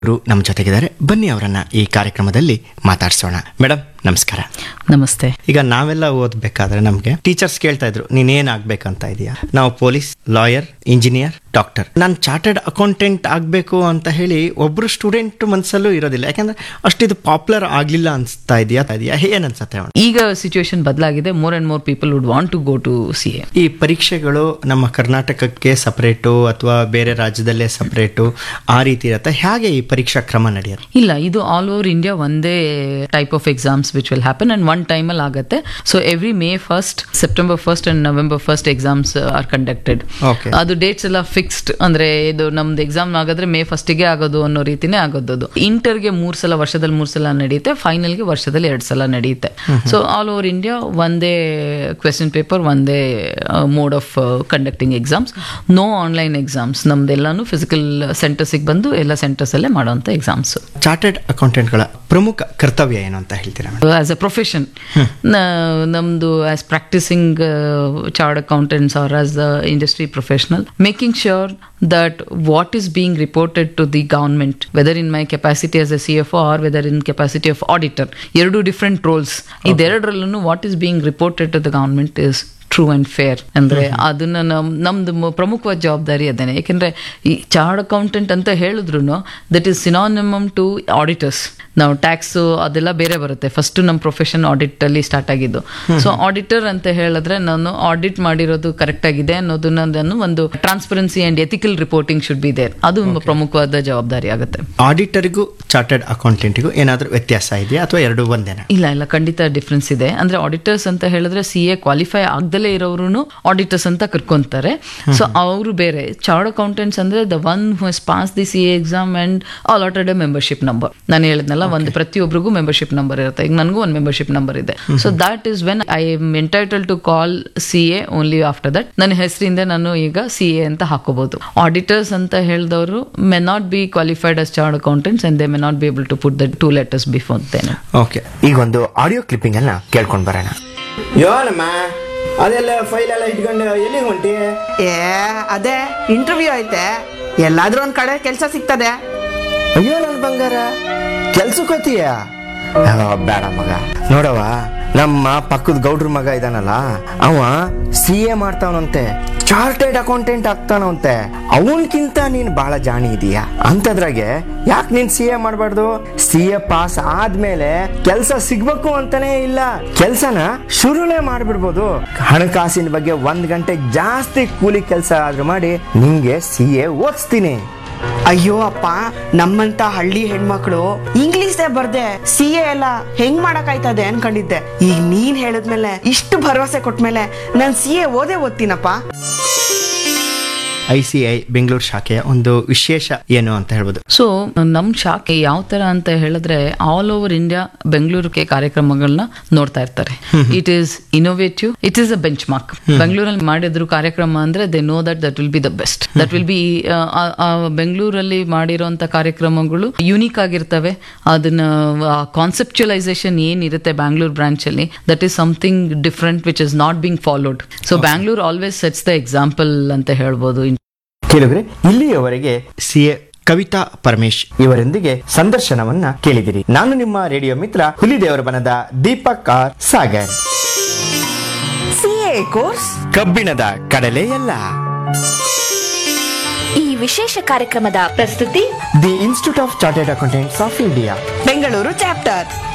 ಅವರು ನಮ್ಮ ಜೊತೆಗಿದ್ದಾರೆ ಬನ್ನಿ ಅವರನ್ನ ಈ ಕಾರ್ಯಕ್ರಮದಲ್ಲಿ ಮಾತಾಡ್ಸೋಣ ಮೇಡಮ್ ನಮಸ್ಕಾರ ನಮಸ್ತೆ ಈಗ ನಾವೆಲ್ಲ ಓದ್ಬೇಕಾದ್ರೆ ನಮ್ಗೆ ಟೀಚರ್ಸ್ ಕೇಳ್ತಾ ಇದ್ರು ನೀನೇನ್ ಆಗ್ಬೇಕಂತ ಇದೆಯಾ ನಾವು ಪೊಲೀಸ್ ಲಾಯರ್ ಇಂಜಿನಿಯರ್ ಡಾಕ್ಟರ್ ನಾನು ಚಾರ್ಟರ್ಡ್ ಅಕೌಂಟೆಂಟ್ ಆಗಬೇಕು ಅಂತ ಹೇಳಿ ಒಬ್ರು ಸ್ಟೂಡೆಂಟ್ ಮನಸ್ಸಲ್ಲೂ ಇರೋದಿಲ್ಲ ಯಾಕಂದ್ರೆ ಅಷ್ಟು ಇದು ಪಾಪ್ಯುಲರ್ ಆಗ್ಲಿಲ್ಲ ಅನ್ಸ್ತಾ ಇದೆಯಾ ಇದೆಯಾ ಏನ್ ಅನ್ಸತ್ತೆ ಅವನು ಈಗ ಸಿಚುವೇಶನ್ ಬದಲಾಗಿದೆ more and more people would want to go to C A ಈ ಪರೀಕ್ಷೆಗಳು ನಮ್ಮ ಕರ್ನಾಟಕಕ್ಕೆ ಸಪರೇಟು ಅಥವಾ ಬೇರೆ ರಾಜ್ಯದಲ್ಲೇ ಸಪರೇಟು ಆ ರೀತಿ ಇರುತ್ತೆ ಹೇಗೆ ಈ ಪರೀಕ್ಷಾ ಕ್ರಮ ನಡೆಯುತ್ತೆ ಇಲ್ಲ ಇದು ಆಲ್ ಓವರ್ ಇಂಡಿಯಾ ಒಂದೇ type of exams which will happen and one ಟೈಮಲ್ಲಿ ಆಗುತ್ತೆ so every May first September first and November first exams are conducted okay ಅದು ಡೇಟ್ಸ್ ಎಲ್ಲ ಫಿಕ್ಸ್ಡ್ ಅಂದ್ರೆ ಇದು ನಮ್ದು ಎಕ್ಸಾಮ್ ಆಗೋದ್ರೆ ಮೇ ಫಸ್ಟಿಗೆ ಆಗೋದು ಅನ್ನೋ ರೀತಿನೇ ಆಗೋದು ಅದು ಇಂಟರ್ಗೆ ಮೂರ್ ಸಲ ವರ್ಷದಲ್ಲಿ ಮೂರ್ ಸಲ ನಡೆಯುತ್ತೆ ಫೈನಲ್ಗೆ ವರ್ಷದಲ್ಲಿ ಎರಡ್ ಸಲ ನಡೆಯುತ್ತೆ ಸೊ ಆಲ್ ಓವರ್ ಇಂಡಿಯಾ ಒಂದೇ ಕ್ವೆಶನ್ ಪೇಪರ್ ಒಂದೇ mode of conducting exams no online exams ನಮ್ದೆಲ್ಲಾನು ಫಿಸಿಕಲ್ ಸೆಂಟರ್ಸಿಗೆ ಬಂದು ಎಲ್ಲ ಸೆಂಟರ್ಸ್ ಅಲ್ಲೇ ಮಾಡುವಂತ ಎಕ್ಸಾಮ್ಸ್ ಚಾರ್ಟರ್ಡ್ ಅಕೌಂಟೆಂಟ್ಗಳ ಪ್ರಮುಖ ಕರ್ತವ್ಯ ಏನು ಅಂತ ಹೇಳ್ತೀರಾ ಮೇಡಮ್ ಆಸ್ ಅ ಪ್ರೊಫೆಷನ್ ನಮ್ದು as practising chartered accountants are as the industry professional making sure that what is being reported to the government whether in my capacity as a C F R whether in capacity of auditor ಎರಡು different roles ಇದೆರಡರಲ್ಲೂ what is being reported to the government is true and fair ಅಂದ್ರೆ ಅದನ್ನ ನಮ್ ನಮ್ದು ಮ- ಪ್ರಮುಖವಾದ ಜವಾಬ್ದಾರಿ ಅದೇನೆ ಯಾಕೆಂದ್ರೆ ಈ ಚಾರ್ಡ್ ಅಕೌಂಟೆಂಟ್ ಅಂತ ಹೇಳಿದ್ರು that is synonymous to auditors ನಾವು ಟ್ಯಾಕ್ಸ್ ಅದೆಲ್ಲ ಬೇರೆ ಬರುತ್ತೆ ಫಸ್ಟ್ ನಮ್ಮ ಪ್ರೊಫೆಷನ್ ಆಡಿಟ್ ಅಲ್ಲಿ ಸ್ಟಾರ್ಟ್ ಆಗಿದ್ದು ಸೊ ಆಡಿಟರ್ ಅಂತ ಹೇಳಿದ್ರೆ ನಾನು ಆಡಿಟ್ ಮಾಡಿರೋದು ಕರೆಕ್ಟ್ ಆಗಿದೆ ಅನ್ನೋದನ್ನ ನಾನು ಒಂದು transparency and ethical reporting should be there ಅದು ಪ್ರಮುಖವಾದ ಜವಾಬ್ದಾರಿ ಆಗುತ್ತೆ ಆಡಿಟರ್ಗೂ ಚಾರ್ಟರ್ಡ್ ಅಕೌಂಟೆಂಟಿಗೂ ಏನಾದರೂ ವ್ಯತ್ಯಾಸ ಇದೆಯಾ ಅಥವಾ ಎರಡು ಒಂದೇನಾ ಇಲ್ಲ ಇಲ್ಲ ಖಂಡಿತ ಡಿಫ್ರೆನ್ಸ್ ಇದೆ ಅಂದ್ರೆ ಆಡಿಟರ್ಸ್ ಅಂತ ಹೇಳಿದ್ರೆ ಸಿ ಎ ಕ್ವಾಲಿಫೈ ಆಗ್ದಲೇ ಇರೋರು ಆಡಿಟರ್ಸ್ ಅಂತ ಕರ್ಕೊಂತಾರೆ ಸೊ ಅವರು ಬೇರೆ ಚಾರ್ಡ್ ಅಕೌಂಟೆಂಟ್ಸ್ ಅಂದ್ರೆ the one who has passed the C A exam and allotted a membership number ನಾನು ಹೇಳಿದ್ನಲ್ಲ ಒಂದು ಪ್ರತಿಯೊಬ್ಬರಿಗೂ ಮೆಂಬರ್ಶಿಪ್ ನಂಬರ್ ಇರುತ್ತೆ ಈಗ ನನಗೂ ಒಂದು ಮೆಂಬರ್ಶಿಪ್ ನಂಬರ್ ಇದೆ so that is when I am entitled to call C A only after that ನನ್ನ ಹೆಸರಿಂದ ನಾನು ಈಗ ಸಿ ಎ ಅಂತ ಹಾಕೋಬಹುದು ಆಡಿಟರ್ಸ್ ಅಂತ ಹೇಳಿದವರು may not be qualified as chartered accountants and they may not be able to put the two letters before their name okay ಈಗ ಒಂದು ಆಡಿಯೋ ಕ್ಲಿಪ್ಪಿಂಗ್ ಅನ್ನ ಕೇಳ್ಕೊಂಡು ಬರೋಣ ಯೋನಮ್ಮ ಅದೆಲ್ಲ ಫೈಲ್ ಎಲ್ಲ ಇಟ್ಕೊಂಡು ಎಲ್ಲಿ ಹೊಂಟಿ ಏ ಅದೇ ಇಂಟರ್ವ್ಯೂ ಐತೆ ಎಲ್ಲಾದ್ರೂ ಒಂದ್ ಕಡೆ ಕೆಲಸ ಸಿಗ್ತದೆ ಅಯ್ಯೋ ನನ್ನ ಬಂಗಾರ ಕೆಲ್ಸಕ್ಕೆ ಹೋತೀಯ ಬೇಡ ಮಗ ನೋಡವ ನಮ್ಮ ಪಕ್ಕದ ಗೌಡ್ರ ಮಗ ಇದಾನಲ್ಲ ಅವ ಸಿ ಎ ಮಾಡ್ತಾವನಂತೆ ಚಾರ್ಟೆಡ್ ಅಕೌಂಟೆಂಟ್ ಆಗ್ತಾನಂತೆ ಅವನ್ಕಿಂತ ನೀನ್ ಬಹಳ ಜಾಣಿ ಇದೀಯಾ ಅಂತದ್ರಾಗೆ ಯಾಕೆ ನೀನ್ ಸಿ ಎ ಮಾಡಬಾರ್ದು ಸಿ ಎ ಪಾಸ್ ಆದ್ಮೇಲೆ ಕೆಲ್ಸ ಸಿಗ್ಬೇಕು ಅಂತಾನೆ ಇಲ್ಲ ಕೆಲ್ಸನ ಶುರುನೇ ಮಾಡ್ಬಿಡ್ಬೋದು ಹಣಕಾಸಿನ ಬಗ್ಗೆ ಒಂದ್ ಗಂಟೆ ಜಾಸ್ತಿ ಕೂಲಿ ಕೆಲಸ ಆದ್ರೂ ಮಾಡಿ ನಿಂಗೆ ಸಿ ಎ ಓದಿಸ್ತೀನಿ ಅಯ್ಯೋ ಅಪ್ಪ ನಮ್ಮಂತ ಹಳ್ಳಿ ಹೆಣ್ಮಕ್ಳು ಇಂಗ್ಲಿಷೇ ಬರ್ದೆ ಸಿ ಎ ಎಲ್ಲ ಹೆಂಗ್ ಮಾಡಕ್ಕಾಯ್ತದೆ ಅನ್ಕೊಂಡಿದ್ದೆ ಈಗ ನೀನ್ ಹೇಳಿದ್ಮೇಲೆ ಇಷ್ಟು ಭರವಸೆ ಕೊಟ್ಮೇಲೆ ನಾನ್ ಸಿ ಎ ಓದೇ ಓದ್ತೀನಪ್ಪ ಐ ಸಿ ಐ ಬೆಂಗಳೂರು ಶಾಖೆಯ ಒಂದು ವಿಶೇಷ ಏನು ಅಂತ ಹೇಳ್ಬೋದು ಸೊ ನಮ್ ಶಾಖೆ ಯಾವ ತರ ಅಂತ ಹೇಳಿದ್ರೆ ಆಲ್ ಓವರ್ ಇಂಡಿಯಾ ಬೆಂಗಳೂರಿಗೆ ಕಾರ್ಯಕ್ರಮಗಳನ್ನ ನೋಡ್ತಾ ಇರ್ತಾರೆ it is innovative it is a benchmark ಬೆಂಗಳೂರಲ್ಲಿ ಮಾಡಿದ್ರು ಕಾರ್ಯಕ್ರಮ ಅಂದ್ರೆ they know that that will be the best that will be ಬೆಂಗಳೂರಲ್ಲಿ ಮಾಡಿರೋಂಥ ಕಾರ್ಯಕ್ರಮಗಳು ಯುನೀಕ್ ಆಗಿರ್ತವೆ ಅದನ್ನ ಕಾನ್ಸೆಪ್ಚುಲೈಸೇಷನ್ ಏನಿರುತ್ತೆ ಬ್ಯಾಂಗ್ಳೂರ್ ಬ್ರಾಂಚ್ ಅಲ್ಲಿ that is something different which is not being followed so Bangalore always sets the example ಅಂತ ಹೇಳ್ಬೋದು ಕೇಳಿದ್ರೆ ಇಲ್ಲಿಯವರೆಗೆ ಸಿ ಎ ಕವಿತಾ ಪರಮೇಶ್ ಇವರೊಂದಿಗೆ ಸಂದರ್ಶನವನ್ನ ಕೇಳಿದಿರಿ ನಾನು ನಿಮ್ಮ ರೇಡಿಯೋ ಮಿತ್ರ ಹುಲಿದೇವರ ಬನದ Deepak R Sagar C A course ಕಬ್ಬಿಣದ ಕಡಲೆಯಲ್ಲ ಈ ವಿಶೇಷ ಕಾರ್ಯಕ್ರಮದ ಪ್ರಸ್ತುತಿ the institute of chartered accountants of India Bengaluru chapter